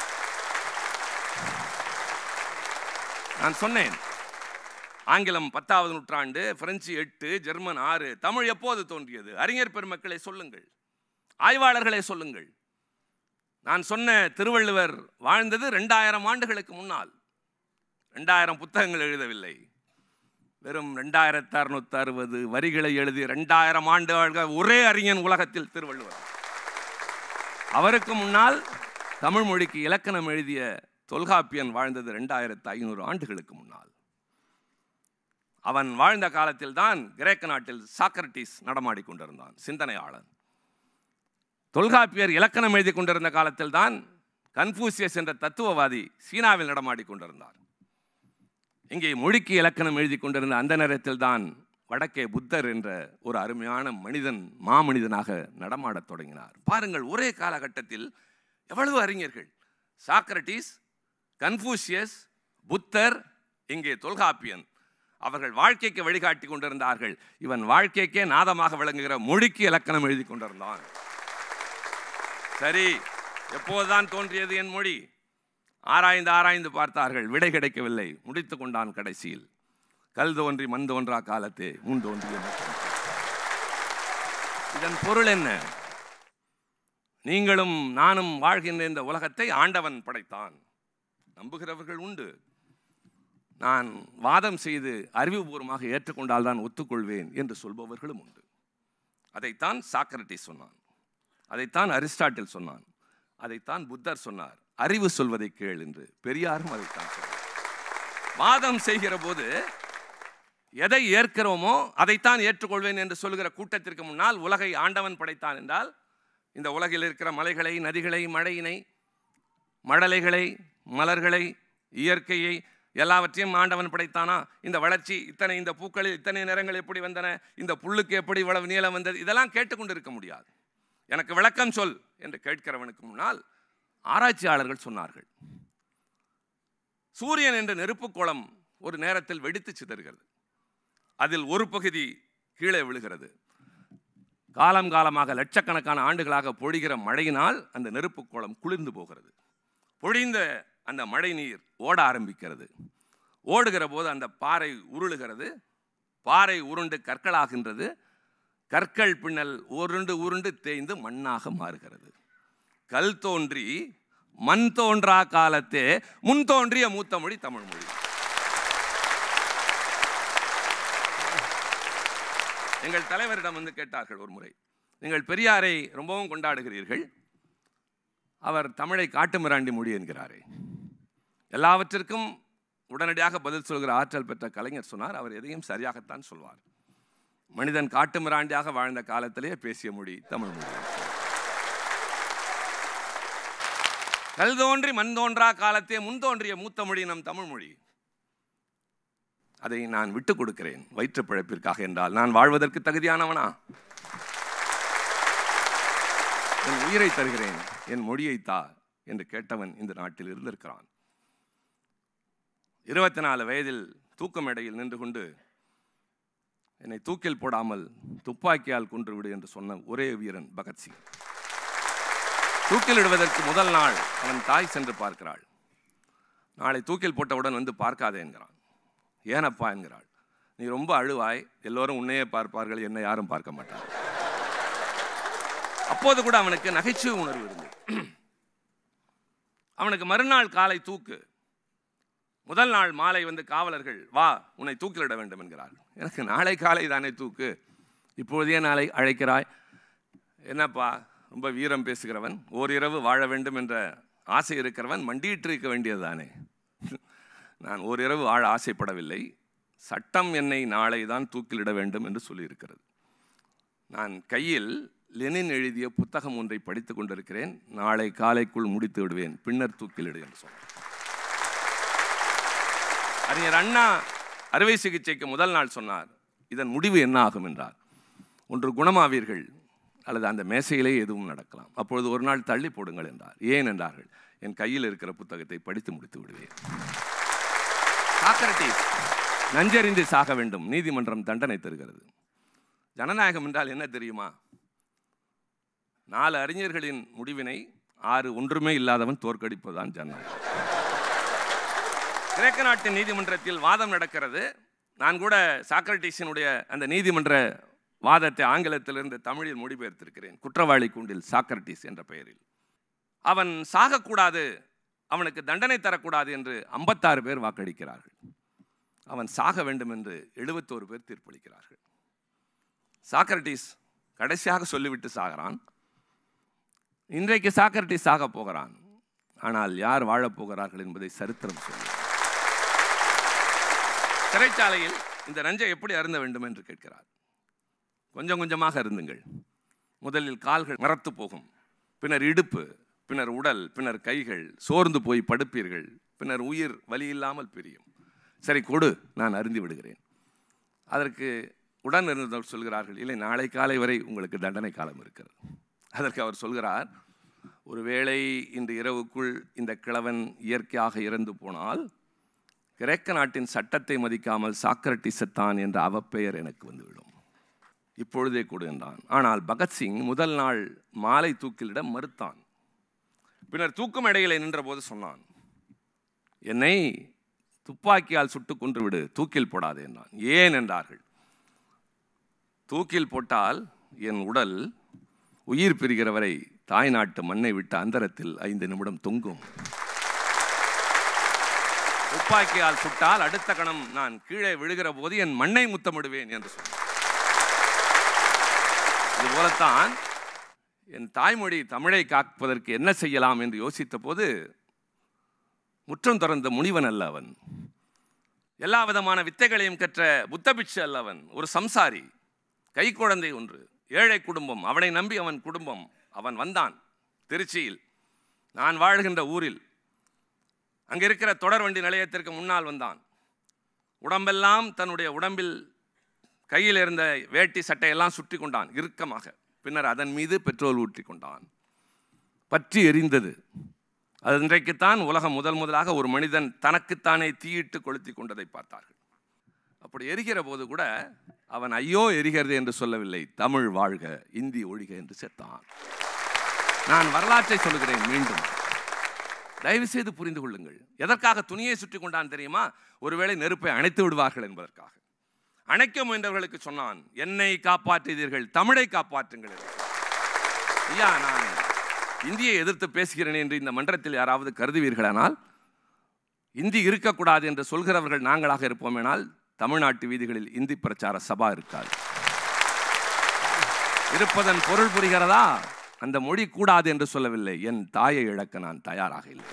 நான் சொன்னேன் ஆங்கிலம் பத்தாவது நூற்றாண்டு பிரெஞ்சு எட்டு ஜெர்மன் ஆறு தமிழ் எப்போது தோன்றியது அறிஞர் பெருமக்களை சொல்லுங்கள் ஆய்வாளர்களை சொல்லுங்கள் நான் சொன்ன திருவள்ளுவர் வாழ்ந்தது ரெண்டாயிரம் ஆண்டுகளுக்கு முன்னால் ரெண்டாயிரம் புத்தகங்கள் எழுதவில்லை வெறும் ரெண்டாயிரத்தி அறுநூத்தி அறுபது வரிகளை எழுதி ரெண்டாயிரம் ஆண்டு வாழ்க ஒரே அறிஞன் உலகத்தில் திருவள்ளுவர் அவருக்கு முன்னால் தமிழ் மொழிக்கு இலக்கணம் எழுதிய தொல்காப்பியன் வாழ்ந்தது ரெண்டாயிரத்து ஐநூறு ஆண்டுகளுக்கு முன்னால் அவன் வாழ்ந்த காலத்தில் தான் கிரேக்க நாட்டில் சாக்ரட்டிஸ் நடமாடிக் கொண்டிருந்தான் சிந்தனையாளன் தொல்காப்பியர் இலக்கணம் எழுதி கொண்டிருந்த காலத்தில் தான் கன்ஃபூசியஸ் என்ற தத்துவவாதி சீனாவில் நடமாடிக் கொண்டிருந்தார் இங்கே மொழிக்கு இலக்கணம் எழுதி கொண்டிருந்த அந்த நேரத்தில் தான் வடக்கே புத்தர் என்ற ஒரு அருமையான மனிதன் மாமனிதனாக நடமாடத் தொடங்கினார் பாருங்கள் ஒரே காலகட்டத்தில் எவ்வளவு அறிஞர்கள் சாக்ரட்டிஸ் கன்ஃபூசியஸ் புத்தர் இங்கே தொல்காப்பியன் அவர்கள் வாழ்க்கைக்கு வழிகாட்டி கொண்டிருந்தார்கள் இவன் வாழ்க்கைக்கே நாதமாக விளங்குகிற மொழிக்கு இலக்கணம் எழுதி கொண்டிருந்தான் சரி எப்போதுதான் தோன்றியது என் மொழி ஆராய்ந்து ஆராய்ந்து பார்த்தார்கள் விடை கிடைக்கவில்லை முடித்து கொண்டான் கடைசியில் கல் தோன்றி மண் தோன்றா காலத்தே முன் தோன்றிய மக்கள். இதன் பொருள் என்ன நீங்களும் நானும் வாழ்கின்ற இந்த உலகத்தை ஆண்டவன் படைத்தான் நம்புகிறவர்கள் உண்டு நான் வாதம் செய்து அறிவுபூர்வமாக ஏற்றுக்கொண்டால் தான் ஒத்துக்கொள்வேன் என்று சொல்பவர்களும் உண்டு அதைத்தான் சாக்ரட்டிஸ் சொன்னான் அதைத்தான் அரிஸ்டாட்டில் சொன்னான் அதைத்தான் புத்தர் சொன்னார் அறிவு சொல்வதை கேள் என்று பெரியாரும் அதைத்தான் சொன்னார் வாதம் செய்கிற போது எதை ஏற்கிறோமோ அதைத்தான் ஏற்றுக்கொள்வேன் என்று சொல்கிற கூட்டத்திற்கு முன்னால் உலகை ஆண்டவன் படைத்தான் என்றால் இந்த உலகில் இருக்கிற மலைகளை நதிகளை மழையினை மடலைகளை மலர்களை இயற்கையை எல்லாவற்றையும் ஆண்டவன் படைத்தானா இந்த வளர்ச்சி இத்தனை இந்த பூக்களில் இத்தனை நிறங்கள் எப்படி வந்தன இந்த புல்லுக்கு எப்படி இவ்வளவு நீளம் வந்தது இதெல்லாம் கேட்டுக்கொண்டு இருக்க முடியாது எனக்கு விளக்கம் சொல் என்று கேட்கிறவனுக்கு முன்னால் ஆராய்ச்சியாளர்கள் சொன்னார்கள் சூரியன் என்ற நெருப்புக் கோளம் ஒரு நேரத்தில் வெடித்து சிதறுகிறது அதில் ஒரு பகுதி கீழே விழுகிறது காலம் காலமாக லட்சக்கணக்கான ஆண்டுகளாக பொழிகிற மழையினால் அந்த நெருப்புக் கோளம் குளிர்ந்து போகிறது பொழிந்த அந்த மழை நீர் ஓட ஆரம்பிக்கிறது ஓடுகிற போது அந்த பாறை உருளுகிறது பாறை உருண்டு கற்களாகின்றது கற்கள் பின்னல் உருண்டு உருண்டு தேய்ந்து மண்ணாக மாறுகிறது கல் தோன்றி மண் தோன்றா காலத்தே முன் தோன்றிய மூத்த மொழி தமிழ் மொழி எங்கள் தலைவரிடம் வந்து கேட்டார்கள் ஒரு முறை நீங்கள் பெரியாரை ரொம்பவும் கொண்டாடுகிறீர்கள் அவர் தமிழை காட்டுமிராண்டி மொழி என்கிறாரே எல்லாவற்றிற்கும் உடனடியாக பதில் சொல்கிற ஆற்றல் பெற்ற கலைஞர் சொன்னார் அவர் எதையும் சரியாகத்தான் சொல்வார் மனிதன் காட்டுமிராண்டியாக வாழ்ந்த காலத்திலேயே பேசிய மொழி தமிழ் மொழி கல் தோன்றி மண் தோன்றா காலத்தே முன் தோன்றிய மூத்த மொழி நம் தமிழ் மொழி அதை நான் விட்டுக் கொடுக்கிறேன் வயிற்று பிழைப்பிற்காக என்றால் நான் வாழ்வதற்கு தகுதியானவனா என் உயிரை தருகிறேன் என் மொழியை தா என்று கேட்டவன் இந்த நாட்டில் இருந்திருக்கிறான் இருபத்தி நாலு வயதில் தூக்க மேடையில் நின்று கொண்டு என்னை தூக்கில் போடாமல் துப்பாக்கியால் கொன்று விடு என்று சொன்ன ஒரே வீரன் பகத்சிங் தூக்கிலிடுவதற்கு முதல் நாள் அவன் தாய் சென்று பார்க்கிறாள் நாளை தூக்கில் போட்டவுடன் வந்து பார்க்காதே என்கிறான் ஏனப்பா என்கிறாள் நீ ரொம்ப அழுவாய் எல்லோரும் உன்னையே பார்ப்பார்கள் என்னை யாரும் பார்க்க மாட்டார் அப்போது கூட அவனுக்கு நகைச்சுவை உணர்வு இருந்தது அவனுக்கு மறுநாள் காலை தூக்கு முதல் நாள் மாலை வந்து காவலர்கள் வா உன்னை தூக்கிலிட வேண்டும் என்கிறார்கள் எனக்கு நாளை காலை தானே தூக்கு இப்பொழுதே நாளை அழைக்கிறாய் என்னப்பா ரொம்ப வீரம் பேசுகிறவன் ஓரிரவு வாழ வேண்டும் என்ற ஆசை இருக்கிறவன் மண்டியிட்டு இருக்க வேண்டியது தானே நான் ஓரிரவு வாழ ஆசைப்படவில்லை சட்டம் என்னை நாளை தான் தூக்கிலிட வேண்டும் என்று சொல்லியிருக்கிறது நான் கையில் லெனின் எழுதிய புத்தகம் ஒன்றை படித்துக் கொண்டிருக்கிறேன் நாளை காலைக்குள் முடித்து விடுவேன் பின்னர் தூக்கிலிடு என்று சொன்னார் அறிஞர் அண்ணா அறுவை சிகிச்சைக்கு முதல் நாள் சொன்னார் இதன் முடிவு என்ன ஆகும் என்றார் ஒன்று குணமாவீர்கள் அல்லது அந்த மேசையிலே எதுவும் நடக்கலாம் அப்பொழுது ஒரு நாள் தள்ளி போடுங்கள் என்றார் ஏன் என்றார்கள் என் கையில் இருக்கிற புத்தகத்தை படித்து முடித்து விடுவேன் சாக்ரட்டிஸ் நஞ்சறிந்து சாக வேண்டும் நீதிமன்றம் தண்டனை தருகிறது ஜனநாயகம் என்றால் என்ன தெரியுமா நாலு அறிஞர்களின் முடிவினை ஆறு ஒன்றுமே இல்லாதவன் தோற்கடிப்பதுதான் ஜனநாயகம் கிரேக்க நாட்டின் நீதிமன்றத்தில் வாதம் நடக்கிறது நான் கூட சாக்ரட்டிஸினுடைய அந்த நீதிமன்ற வாதத்தை ஆங்கிலத்திலிருந்து தமிழில் மொழிபெயர்த்திருக்கிறேன் குற்றவாளி கூண்டில் சாக்ரட்டிஸ் என்ற பெயரில் அவன் சாகக்கூடாது அவனுக்கு தண்டனை தரக்கூடாது என்று ஐம்பத்தாறு பேர் வாக்களிக்கிறார்கள் அவன் சாக வேண்டும் என்று எழுபத்தோரு பேர் தீர்ப்பளிக்கிறார்கள் சாக்ரட்டிஸ் கடைசியாக சொல்லிவிட்டு சாகிறான் இன்றைக்கு சாக்ரட்டிஸ் சாக போகிறான் ஆனால் யார் வாழப் போகிறார்கள் என்பதை சரித்திரம் சொல்லும் சிறைச்சாலையில் இந்த நஞ்சை எப்படி அருந்த வேண்டும் என்று கேட்கிறார் கொஞ்சம் கொஞ்சமாக அருந்துங்கள் முதலில் கால்கள் மரத்து போகும் பின்னர் இடுப்பு பின்னர் உடல் பின்னர் கைகள் சோர்ந்து போய் படுப்பீர்கள் பின்னர் உயிர் வலி இல்லாமல் பிரியும் சரி கொடு நான் அருந்தி விடுகிறேன் அதற்கு உடன் இருந்தவர் சொல்கிறார்கள் இல்லை நாளை காலை வரை உங்களுக்கு தண்டனை காலம் இருக்கிறது அதற்கு அவர் சொல்கிறார் ஒருவேளை இன்று இரவுக்குள் இந்த கிழவன் இயற்கையாக இறந்து போனால் கிரேக்க நாட்டின் சட்டத்தை மதிக்காமல் சாக்ரட்டிசத்தான் என்ற அவப்பெயர் எனக்கு வந்துவிடும் இப்பொழுதே கொடு என்றான் ஆனால் பகத்சிங் முதல் நாள் மாலை தூக்கிலிட மறுத்தான் பின்னர் தூக்கும் இடையிலே நின்றபோது சொன்னான் என்னை துப்பாக்கியால் சுட்டு கொன்று விடு தூக்கில் போடாதே என்றான் ஏன் என்றார்கள் தூக்கில் போட்டால் என் உடல் உயிர் பிரிகிற வரை தாய் நாட்டு மண்ணை விட்ட அந்தரத்தில் ஐந்து நிமிடம் தொங்கும் துப்பாக்கியால் சுட்டால் அடுத்த கணம் நான் கீழே விழுகிற போது என் மண்ணை முத்தமிடுவேன் என்று சொன்னார் இதுபோலத்தான் என் தாய்மொழி தமிழை காப்பதற்கு என்ன செய்யலாம் என்று யோசித்த போது முற்றம் திறந்த முனிவன் அல்ல அவன் எல்லா விதமான வித்தைகளையும் கற்ற புத்தபிட்சு அல்ல அவன் ஒரு சம்சாரி கை குழந்தை ஒன்று ஏழை குடும்பம் அவனை நம்பி அவன் குடும்பம் அவன் வந்தான் திருச்சியில் நான் வாழ்கின்ற ஊரில் அங்கே இருக்கிற தொடர் வண்டி நிலையத்திற்கு முன்னால் வந்தான் உடம்பெல்லாம் தன்னுடைய உடம்பில் கையில் இருந்த வேட்டி சட்டையெல்லாம் சுற்றி கொண்டான் இறுக்கமாக பின்னர் அதன் மீது பெட்ரோல் ஊற்றி கொண்டான் பற்றி எரிந்தது அது இன்றைக்குத்தான் உலகம் முதல் முதலாக ஒரு மனிதன் தனக்குத்தானே தீயிட்டு கொளுத்தி கொண்டதை பார்த்தார்கள் அப்படி எரிகிற போது கூட அவன் ஐயோ எரிகிறது என்று சொல்லவில்லை தமிழ் வாழ்க இந்தி ஒழிக என்று செத்தான் நான் வரலாற்றை சொல்லுகிறேன் மீண்டும் தயவு செய்து புரிந்து கொள்ளுங்கள் எதற்காக துணியை சுற்றி கொண்டான் தெரியுமா ஒருவேளை நெருப்பை அணைத்து விடுவார்கள் என்பதற்காக அணைக்க முயன்றவர்களுக்கு சொன்னான் என்னை காப்பாற்றியதீர்கள் தமிழை காப்பாற்றுங்கள் என்று. ஐயா நான் இந்தியை எதிர்த்து பேசுகிறேன் என்று இந்த மன்றத்தில் யாராவது கருதுவீர்களானால் இந்தி இருக்கக்கூடாது என்று சொல்கிறவர்கள் நாங்களாக இருப்போமேனால் தமிழ்நாட்டு வீதிகளில் இந்தி பிரச்சார சபா இருக்காது இருப்பதன் பொருள் புரிகிறதா அந்த மொழி கூடாது என்று சொல்லவில்லை என் தாயை இழக்க நான் தயாராக இல்லை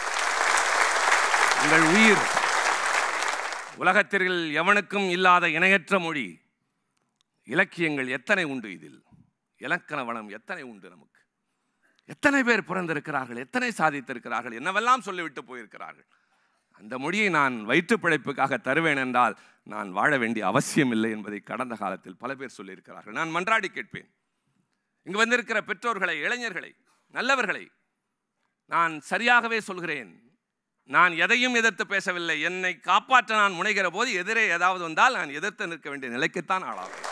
உங்கள் உயிர் உலகத்தில் எவனுக்கும் இல்லாத இணையற்ற மொழி இலக்கியங்கள் எத்தனை உண்டு இதில் இலக்கண வளம் எத்தனை உண்டு நமக்கு எத்தனை பேர் பிறந்திருக்கிறார்கள் எத்தனை சாதித்திருக்கிறார்கள் என்னவெல்லாம் சொல்லிவிட்டு போயிருக்கிறார்கள் அந்த மொழியை நான் வயிற்று பிழைப்புக்காக தருவேன் என்றால் நான் வாழ வேண்டிய அவசியம் இல்லை என்பதை கடந்த காலத்தில் பல பேர் சொல்லியிருக்கிறார்கள் நான் மன்றாடி கேட்பேன் இங்கு வந்திருக்கிற பெற்றோர்களை இளைஞர்களை நல்லவர்களை நான் சரியாகவே சொல்கிறேன் நான் எதையும் எதிர்த்து பேசவில்லை என்னை காப்பாற்ற நான் முனைகிற போது எதிரே ஏதாவது வந்தால் நான் எதிர்த்து நிற்க வேண்டிய நிலைக்குத்தான் ஆளாகும்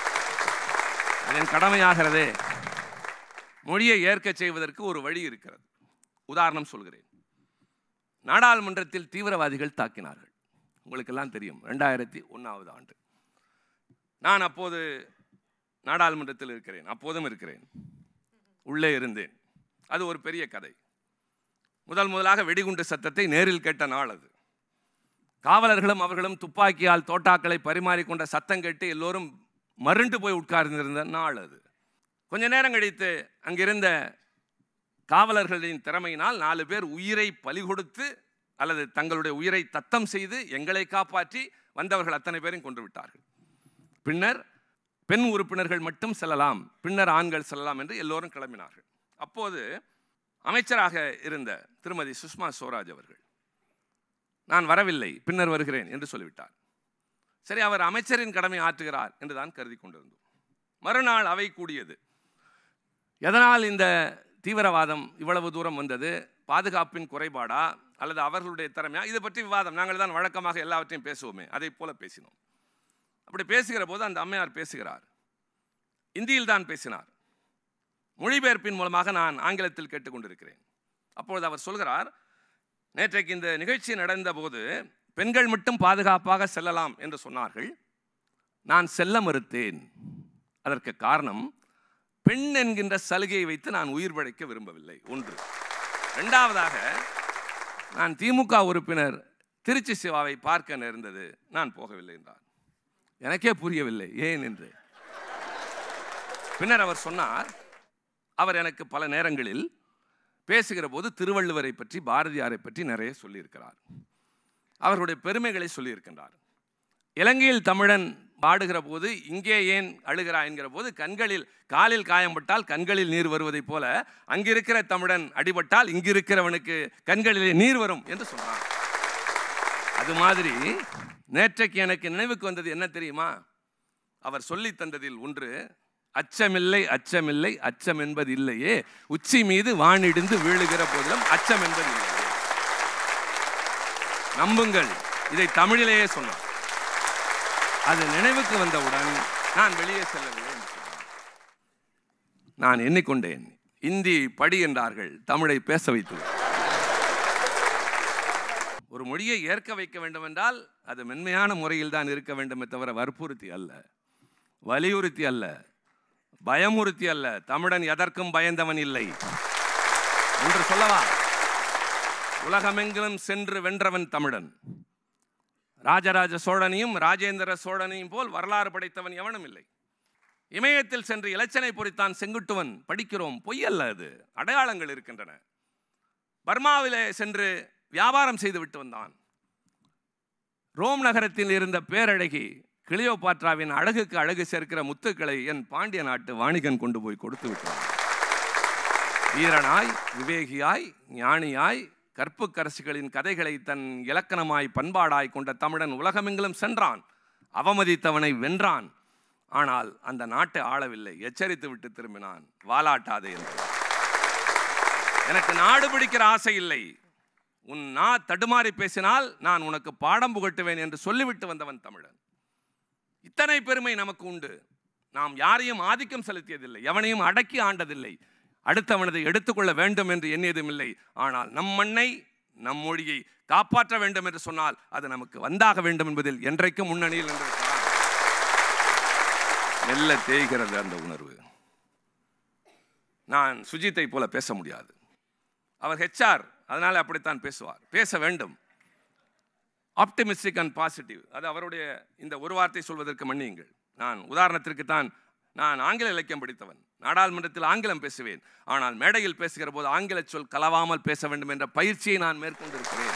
அது என் கடமையாகிறதே மொழியை ஏற்கச் செய்வதற்கு ஒரு வழி இருக்கிறது உதாரணம் சொல்கிறேன் நாடாளுமன்றத்தில் தீவிரவாதிகள் தாக்கினார்கள் உங்களுக்கெல்லாம் தெரியும் ரெண்டாயிரத்தி ஒன்றாவது ஆண்டு நான் அப்போது நாடாளுமன்றத்தில் இருக்கிறேன் அப்போதும் இருக்கிறேன் உள்ளே இருந்தேன் அது ஒரு பெரிய கதை முதல் முதலாக வெடிகுண்டு சத்தத்தை நேரில் கேட்ட நாள் அது காவலர்களும் அவர்களும் துப்பாக்கியால் தோட்டாக்களை பரிமாறிக்கொண்ட சத்தம் கேட்டு எல்லோரும் மருண்டு போய் உட்கார்ந்திருந்த நாள் அது கொஞ்ச நேரம் கழித்து அங்கிருந்த காவலர்களின் திறமையினால் நாலு பேர் உயிரை பலி கொடுத்து அல்லது தங்களுடைய உயிரை தத்தம் செய்து எங்களை காப்பாற்றி வந்தவர்கள் அத்தனை பேரையும் கொன்று விட்டார்கள் பின்னர் பெண் உறுப்பினர்கள் மட்டும் செல்லலாம் பின்னர் ஆண்கள் செல்லலாம் என்று எல்லோரும் கிளம்பினார்கள் அப்போது அமைச்சராக இருந்த திருமதி சுஷ்மா ஸ்வராஜ் அவர்கள் நான் வரவில்லை பின்னர் வருகிறேன் என்று சொல்லிவிட்டார் சரி அவர் அமைச்சரின் கடமை ஆற்றுகிறார் என்று தான் கருதி கொண்டிருந்தோம் மறுநாள் அவை கூடியது எதனால் இந்த தீவிரவாதம் இவ்வளவு தூரம் வந்தது பாதுகாப்பின் குறைபாடா அல்லது அவர்களுடைய திறமையா இது பற்றி விவாதம் நாங்கள் தான் வழக்கமாக எல்லாவற்றையும் பேசுவோமே அதை போல பேசினோம் அப்படி பேசுகிற போது அந்த அம்மையார் பேசுகிறார் இந்தியில் தான் பேசினார் மொழிபெயர்ப்பின் மூலமாக நான் ஆங்கிலத்தில் கேட்டுக்கொண்டிருக்கிறேன் அப்பொழுது அவர் சொல்கிறார் நேற்றைக்கு இந்த நிகழ்ச்சி நடந்தபோது பெண்கள் மட்டும் பாதுகாப்பாக செல்லலாம் என்று சொன்னார்கள் நான் செல்ல மறுத்தேன் அதற்கு காரணம் பெண் என்கின்ற சலுகையை வைத்து நான் உயிர் பிழைக்க விரும்பவில்லை ஒன்று ரெண்டாவதாக நான் திமுக உறுப்பினர் திருச்சி சிவாவை பார்க்க நேர்ந்தது நான் போகவில்லை என்றார் எனக்கே புரியவில்லை ஏன் என்று பின்னர் அவர் சொன்னார் அவர் எனக்கு பல நேரங்களில் பேசுகிற போது திருவள்ளுவரை பற்றி பாரதியாரை பற்றி நிறைய சொல்லியிருக்கிறார் அவருடைய பெருமைகளை சொல்லியிருக்கின்றார் இலங்கையில் தமிழன் பாடுகிற போது இங்கே ஏன் அழுகிறாய் என்கிற போது கண்களில் காலில் காயம்பட்டால் கண்களில் நீர் வருவதைப் போல அங்கிருக்கிற தமிழன் அடிபட்டால் இங்கிருக்கிறவனுக்கு கண்களிலே நீர் வரும் என்று சொன்னார் அது மாதிரி நேற்றைக்கு எனக்கு நினைவுக்கு வந்தது என்ன தெரியுமா அவர் சொல்லி தந்ததில் ஒன்று அச்சமில்லை அச்சமில்லை அச்சம் என்பது இல்லையே உச்சி மீது வானிடிந்து வீழுகிற போதிலும் அச்சம் என்பது இல்லையே நம்புங்கள் இதை தமிழிலேயே சொன்னார் அது நினைவுக்கு வந்தவுடன் நான் வெளியே செல்லவில்லை என்று சொன்னார். நான் எண்ணிக்கொண்டேன் இந்தி படி என்றார்கள் தமிழை பேச வைத்து ஒரு மொழியை ஏற்க வைக்க வேண்டும் என்றால் அது மென்மையான முறையில் தான் இருக்க வேண்டுமே தவிர வற்புறுத்தி அல்ல வலியுறுத்தி அல்ல பயமுறுத்தி அல்ல தமிழன் எதற்கும் பயந்தவன் இல்லை என்று சொல்லவா உலகமெங்கிலும் சென்று வென்றவன் தமிழன் ராஜராஜ சோழனையும் ராஜேந்திர சோழனையும் போல் வரலாறு படைத்தவன் எவனும் இல்லை இமயத்தில் சென்று இலச்சனை பொறித்தான் செங்குட்டுவன் படிக்கிறோம் பொய்யல்ல அது அடையாளங்கள் இருக்கின்றன பர்மாவிலே சென்று வியாபாரம் செய்து விட்டு வந்தான் ரோம் நகரத்தில் இருந்த பேரழகி கிளியோபாட்ராவின் அழகுக்கு அழகு சேர்க்கிற முத்துக்களை என் பாண்டிய நாட்டு வாணிகன் கொண்டு போய் கொடுத்து விட்டான் வீரனாய் விவேகியாய் ஞானியாய் கற்புக்கரசிகளின் கதைகளை தன் இலக்கணமாய் பண்பாடாய் கொண்ட தமிழன் உலகமெங்கிலும் சென்றான் அவமதித்தவனை வென்றான் ஆனால் அந்த நாட்டை ஆளவில்லை எச்சரித்து விட்டு திரும்பினான் வாலாட்டாதே என்று எனக்கு நாடு பிடிக்கிற ஆசை இல்லை உன் நா தடுமாறி பேசினால் நான் உனக்கு பாடம் புகட்டுவேன் என்று சொல்லிவிட்டு வந்தவன் தமிழன் இத்தனை பெருமை நமக்கு உண்டு நாம் யாரையும் ஆதிக்கம் செலுத்தியதில்லை எவனையும் அடக்கி ஆண்டதில்லை அடுத்தவனதை எடுத்துக்கொள்ள வேண்டும் என்று எண்ணியதும் இல்லை ஆனால் நம் மண்ணை நம் மொழியை காப்பாற்ற வேண்டும் என்று சொன்னால் அது நமக்கு வந்தாக வேண்டும் என்பதில் என்றைக்கும் முன்னணியில் நின்றிருக்கிறான் மெல்ல தேய்கிறது அந்த உணர்வு நான் சுஜித்தை போல பேச முடியாது அவர் ஹெச்ஆர் அதனால் அப்படித்தான் பேசுவார் பேச வேண்டும் ஆப்டிமிஸ்டிக் அண்ட் பாசிட்டிவ் அது அவருடைய இந்த ஒரு வார்த்தை சொல்வதற்கு மன்னியுங்கள் நான் உதாரணத்திற்கு தான் நான் ஆங்கில இலக்கியம் படித்தவன் நாடாளுமன்றத்தில் ஆங்கிலம் பேசுவேன் ஆனால் மேடையில் பேசுகிற போது ஆங்கில சொல் கலவாமல் பேச வேண்டும் என்ற பயிற்சியை நான் மேற்கொண்டிருக்கிறேன்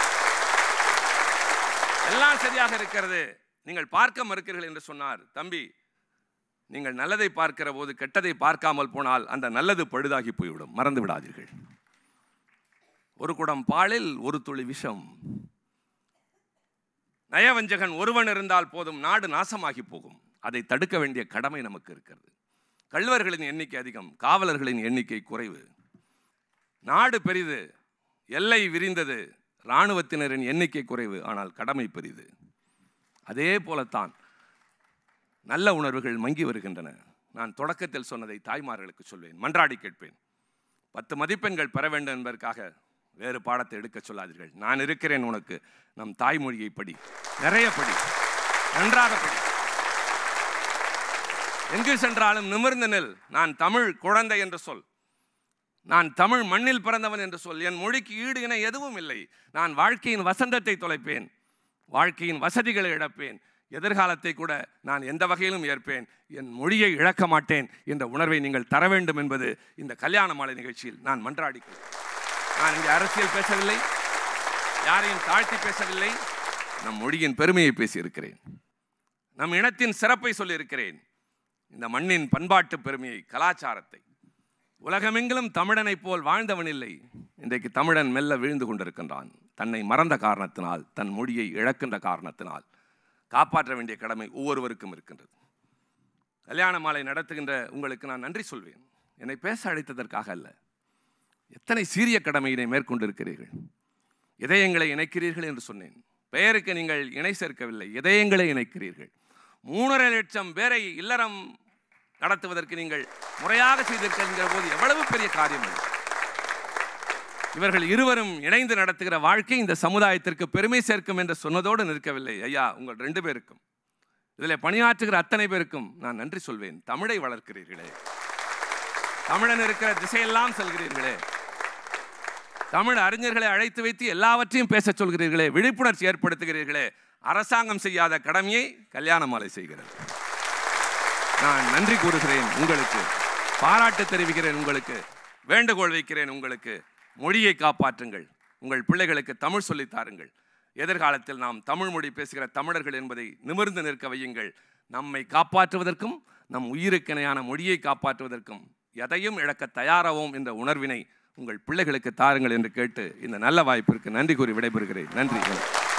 எல்லாம் சரியாக இருக்கிறது நீங்கள் பார்க்க மறுக்கிறீர்கள் என்று சொன்னார் தம்பி நீங்கள் நல்லதை பார்க்கிற போது கெட்டதை பார்க்காமல் போனால் அந்த நல்லது பழுதாகி போய்விடும் மறந்து விடாதீர்கள் ஒரு குடம் பாலில் ஒரு துளி விஷம் நயவஞ்சகன் ஒருவன் இருந்தால் போதும் நாடு நாசமாகி போகும் அதை தடுக்க வேண்டிய கடமை நமக்கு இருக்கிறது கள்வர்களின் எண்ணிக்கை அதிகம் காவலர்களின் எண்ணிக்கை குறைவு நாடு பெரிது எல்லை விரிந்தது இராணுவத்தினரின் எண்ணிக்கை குறைவு ஆனால் கடமை பெரிது அதே போலத்தான் நல்ல உணர்வுகள் மங்கி வருகின்றன நான் தொடக்கத்தில் சொன்னதை தாய்மார்களுக்கு சொல்வேன் மன்றாடி கேட்பேன் பத்து மதிப்பெண்கள் பெற வேண்டும் என்பதற்காக வேறு பாடத்தை எடுக்க சொல்லாதீர்கள் நான் இருக்கிறேன் உனக்கு நம் தாய்மொழியை படி நிறைய படி நன்றாக படி எங்கு சென்றாலும் நிமிர்ந்து நில் நான் தமிழ் குழந்தை என்று சொல் நான் தமிழ் மண்ணில் பிறந்தவன் என்று சொல் என் மொழிக்கு ஈடு என எதுவும் இல்லை நான் வாழ்க்கையின் வசந்தத்தை தொலைப்பேன் வாழ்க்கையின் வசதிகளை இழப்பேன் எதிர்காலத்தை கூட நான் எந்த வகையிலும் ஏற்பேன் என் மொழியை இழக்க மாட்டேன் என்ற உணர்வை நீங்கள் தர வேண்டும் என்பது இந்த கல்யாண மாலை நிகழ்ச்சியில் நான் மன்றாடி நான் இங்கே அரசியல் பேசவில்லை யாரையும் தாழ்த்தி பேசவில்லை நம் மொழியின் பெருமையை பேசியிருக்கிறேன் நம் இனத்தின் சிறப்பை சொல்லியிருக்கிறேன் இந்த மண்ணின் பண்பாட்டு பெருமையை கலாச்சாரத்தை உலகமெங்கிலும் தமிழனைப் போல் வாழ்ந்தவன் இல்லை இன்றைக்கு தமிழன் மெல்ல வீழ்ந்து கொண்டிருக்கின்றான் தன்னை மறந்த காரணத்தினால் தன் மொழியை இழக்கின்ற காரணத்தினால் காப்பாற்ற வேண்டிய கடமை ஒவ்வொருவருக்கும் இருக்கின்றது கல்யாண மாலை நடத்துகின்ற உங்களுக்கு நான் நன்றி சொல்வேன் என்னை பேச அழைத்ததற்காக அல்ல எத்தனை சீரிய கடமையினை மேற்கொண்டிருக்கிறீர்கள் இதயங்களை இணைக்கிறீர்கள் என்று சொன்னேன் பெயருக்கு நீங்கள் இணை சேர்க்கவில்லை இதயங்களை இணைக்கிறீர்கள் மூணரை லட்சம் பேரை இல்லறம் நடத்துவதற்கு நீங்கள் முறையாக செய்திருக்கின்ற போது எவ்வளவு பெரிய காரியம் அது இவர்கள் இருவரும் இணைந்து நடத்துகிற வாழ்க்கை இந்த சமுதாயத்திற்கு பெருமை சேர்க்கும் என்று சொன்னதோடு நிற்கவில்லை ஐயா உங்கள் ரெண்டு பேருக்கும் இதில் பணியாற்றுகிற அத்தனை பேருக்கும் நான் நன்றி சொல்வேன் தமிழை வளர்க்கிறீர்களே தமிழன் இருக்கிற திசையெல்லாம் செல்கிறீர்களே தமிழ் அறிஞர்களை அழைத்து வைத்து எல்லாவற்றையும் பேசச் சொல்கிறீர்களே விழிப்புணர்ச்சி ஏற்படுத்துகிறீர்களே அரசாங்கம் செய்யாத கடமையை கல்யாண மாலை செய்கிறது நான் நன்றி கூறுகிறேன் உங்களுக்கு பாராட்டு தெரிவிக்கிறேன் உங்களுக்கு வேண்டுகோள் வைக்கிறேன் உங்களுக்கு மொழியை காப்பாற்றுங்கள் உங்கள் பிள்ளைகளுக்கு தமிழ் சொல்லித் தாருங்கள் எதிர்காலத்தில் நாம் தமிழ் மொழி பேசுகிற தமிழர்கள் என்பதை நிமிர்ந்து நிற்க வையுங்கள் நம்மை காப்பாற்றுவதற்கும் நம் உயிருக்கிணையான மொழியை காப்பாற்றுவதற்கும் எதையும் இழக்க தயாராவோம் என்ற உணர்வினை உங்கள் பிள்ளைகளுக்கு தாருங்கள் என்று கேட்டு இந்த நல்ல வாய்ப்பிற்கு நன்றி கூறி விடைபெறுகிறேன் நன்றி